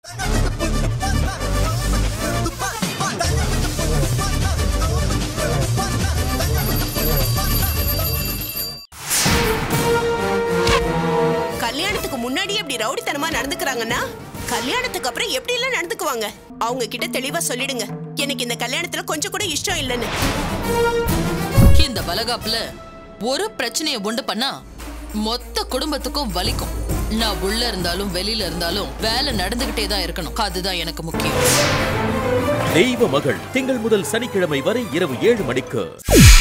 கல்யாணத்துக்கு முன்னாடியே இப்படி ரவுடித்தனமா நடந்துக்கிறாங்கன்னா கல்யாணத்துக்கு அப்புறம் எப்படி எல்லாம் நடந்துக்குவாங்க அவங்க கிட்ட தெளிவா சொல்லிடுங்க எனக்கு இந்த கல்யாணத்துல கொஞ்சம் கூட இஷ்டம் இல்லைன்னு இந்த வளகாப்புல ஒரு பிரச்சனையை உண்டு பண்ணா மொத்த குடும்பத்துக்கும் வலிக்கும் நான் உள்ள இருந்தாலும் வெளியில இருந்தாலும் வேலை நடந்துகிட்டே தான் இருக்கணும் அதுதான் எனக்கு முக்கியம் தெய்வ மகள் திங்கள் முதல் சனிக்கிழமை வரை இரவு ஏழு மணிக்கு